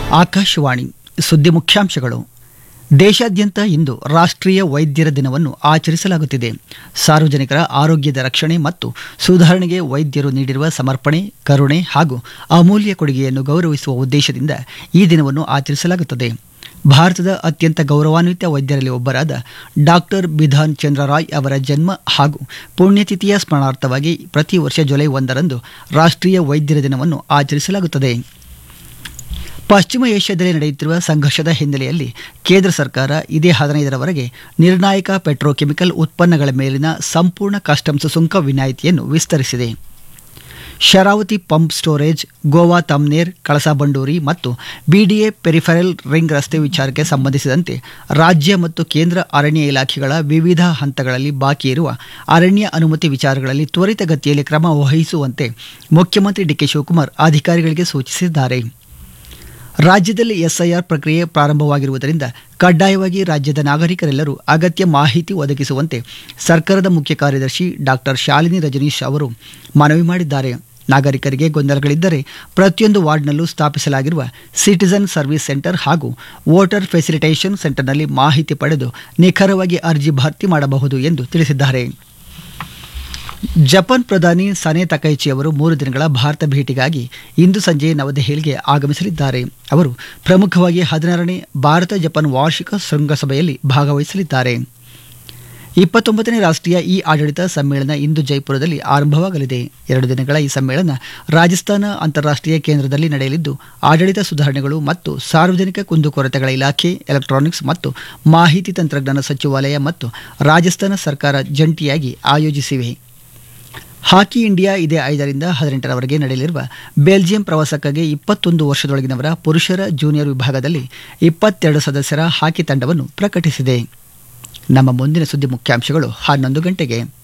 ಆಕಾಶವಾಣಿ ಸುದ್ದಿ ಮುಖ್ಯಾಂಶಗಳು ದೇಶಾದ್ಯಂತ ಇಂದು ರಾಷ್ಟ್ರೀಯ ವೈದ್ಯರ ದಿನವನ್ನು ಆಚರಿಸಲಾಗುತ್ತಿದೆ ಸಾರ್ವಜನಿಕರ ಆರೋಗ್ಯದ ರಕ್ಷಣೆ ಮತ್ತು ಸುಧಾರಣೆಗೆ ವೈದ್ಯರು ನೀಡಿರುವ ಸಮರ್ಪಣೆ ಕರುಣೆ ಹಾಗೂ ಅಮೂಲ್ಯ ಕೊಡುಗೆಯನ್ನು ಗೌರವಿಸುವ ಉದ್ದೇಶದಿಂದ ಈ ದಿನವನ್ನು ಆಚರಿಸಲಾಗುತ್ತದೆ ಭಾರತದ ಅತ್ಯಂತ ಗೌರವಾನ್ವಿತ ವೈದ್ಯರಲ್ಲಿ ಒಬ್ಬರಾದ ಡಾಕ್ಟರ್ ಬಿಧಾನ್ ಚಂದ್ರ ರಾಯ್ ಅವರ ಜನ್ಮ ಹಾಗೂ ಪುಣ್ಯತಿಥಿಯ ಸ್ಮರಣಾರ್ಥವಾಗಿ ಪ್ರತಿ ವರ್ಷ ಜುಲೈ ಒಂದರಂದು ರಾಷ್ಟ್ರೀಯ ವೈದ್ಯರ ದಿನವನ್ನು ಆಚರಿಸಲಾಗುತ್ತದೆ ಪಶ್ಚಿಮ ಏಷ್ಯಾದಲ್ಲಿ ನಡೆಯುತ್ತಿರುವ ಸಂಘರ್ಷದ ಹಿನ್ನೆಲೆಯಲ್ಲಿ ಕೇಂದ್ರ ಸರ್ಕಾರ ಇದೇ ಹದಿನೈದರವರೆಗೆ ನಿರ್ಣಾಯಕ ಪೆಟ್ರೋಕೆಮಿಕಲ್ ಉತ್ಪನ್ನಗಳ ಮೇಲಿನ ಸಂಪೂರ್ಣ ಕಸ್ಟಮ್ಸ್ ಸುಂಕ ವಿನಾಯಿತಿಯನ್ನು ವಿಸ್ತರಿಸಿದೆ ಶರಾವತಿ ಪಂಪ್ ಸ್ಟೋರೇಜ್ ಗೋವಾ ತಮ್ನೇರ್ ಕಳಸಾ ಬಂಡೂರಿ ಮತ್ತು ಬಿಡಿಎ ಪೆರಿಫೆರಲ್ ರಿಂಗ್ ರಸ್ತೆ ವಿಚಾರಕ್ಕೆ ಸಂಬಂಧಿಸಿದಂತೆ ರಾಜ್ಯ ಮತ್ತು ಕೇಂದ್ರ ಅರಣ್ಯ ಇಲಾಖೆಗಳ ವಿವಿಧ ಹಂತಗಳಲ್ಲಿ ಬಾಕಿ ಇರುವ ಅರಣ್ಯ ಅನುಮತಿ ವಿಚಾರಗಳಲ್ಲಿ ತ್ವರಿತಗತಿಯಲ್ಲಿ ಕ್ರಮ ವಹಿಸುವಂತೆ ಮುಖ್ಯಮಂತ್ರಿ ಡಿಕೆ ಶಿವಕುಮಾರ್ ಅಧಿಕಾರಿಗಳಿಗೆ ಸೂಚಿಸಿದ್ದಾರೆ ರಾಜ್ಯದಲ್ಲಿ ಎಸ್ಐಆರ್ ಪ್ರಕ್ರಿಯೆ ಪ್ರಾರಂಭವಾಗಿರುವುದರಿಂದ ಕಡ್ಡಾಯವಾಗಿ ರಾಜ್ಯದ ನಾಗರಿಕರೆಲ್ಲರೂ ಅಗತ್ಯ ಮಾಹಿತಿ ಒದಗಿಸುವಂತೆ ಸರ್ಕಾರದ ಮುಖ್ಯ ಕಾರ್ಯದರ್ಶಿ ಡಾಕ್ಟರ್ ಶಾಲಿನಿ ರಜನೀಶ್ ಅವರು ಮನವಿ ಮಾಡಿದ್ದಾರೆ ನಾಗರಿಕರಿಗೆ ಗೊಂದಲಗಳಿದ್ದರೆ ಪ್ರತಿಯೊಂದು ವಾರ್ಡ್ನಲ್ಲೂ ಸ್ಥಾಪಿಸಲಾಗಿರುವ ಸಿಟಿಸನ್ ಸರ್ವಿಸ್ ಸೆಂಟರ್ ಹಾಗೂ ವೋಟರ್ ಫೆಸಿಲಿಟೇಷನ್ ಸೆಂಟರ್ನಲ್ಲಿ ಮಾಹಿತಿ ಪಡೆದು ನಿಖರವಾಗಿ ಅರ್ಜಿ ಭರ್ತಿ ಮಾಡಬಹುದು ಎಂದು ತಿಳಿಸಿದ್ದಾರೆ ಜಪಾನ್ ಪ್ರಧಾನಿ ಸನೆ ತಕೈಚಿ ಅವರು ಮೂರು ದಿನಗಳ ಭಾರತ ಭೇಟಿಗಾಗಿ ಇಂದು ಸಂಜೆ ನವದೆಹಲಿಗೆ ಆಗಮಿಸಲಿದ್ದಾರೆ ಅವರು ಪ್ರಮುಖವಾಗಿ ಹದಿನಾರನೇ ಭಾರತ ಜಪಾನ್ ವಾರ್ಷಿಕ ಶೃಂಗಸಭೆಯಲ್ಲಿ ಭಾಗವಹಿಸಲಿದ್ದಾರೆ ಇಪ್ಪತ್ತೊಂಬತ್ತನೇ ರಾಷ್ಟ್ರೀಯ ಇ ಆಡಳಿತ ಸಮ್ಮೇಳನ ಇಂದು ಜೈಪುರದಲ್ಲಿ ಆರಂಭವಾಗಲಿದೆ ಎರಡು ದಿನಗಳ ಈ ಸಮ್ಮೇಳನ ರಾಜಸ್ಥಾನ ಅಂತಾರಾಷ್ಟ್ರೀಯ ಕೇಂದ್ರದಲ್ಲಿ ನಡೆಯಲಿದ್ದು ಆಡಳಿತ ಸುಧಾರಣೆಗಳು ಮತ್ತು ಸಾರ್ವಜನಿಕ ಕುಂದುಕೊರತೆಗಳ ಇಲಾಖೆ ಎಲೆಕ್ಟ್ರಾನಿಕ್ಸ್ ಮತ್ತು ಮಾಹಿತಿ ತಂತ್ರಜ್ಞಾನ ಸಚಿವಾಲಯ ಮತ್ತು ರಾಜಸ್ಥಾನ ಸರ್ಕಾರ ಜಂಟಿಯಾಗಿ ಆಯೋಜಿಸಿವೆ ಹಾಕಿ ಇಂಡಿಯಾ ಇದೇ ಐದರಿಂದ ಹದಿನೆಂಟರವರೆಗೆ ನಡೆಯಲಿರುವ ಬೆಲ್ಜಿಯಂ ಪ್ರವಾಸಕ್ಕಾಗಿ ಇಪ್ಪತ್ತೊಂದು ವರ್ಷದೊಳಗಿನವರ ಪುರುಷರ ಜೂನಿಯರ್ ವಿಭಾಗದಲ್ಲಿ ಇಪ್ಪತ್ತೆರಡು ಸದಸ್ಯರ ಹಾಕಿ ತಂಡವನ್ನು ಪ್ರಕಟಿಸಿದೆ ನಮ್ಮ ಮುಂದಿನ ಸುದ್ದಿ ಮುಖ್ಯಾಂಶಗಳು ಹನ್ನೊಂದು ಗಂಟೆಗೆ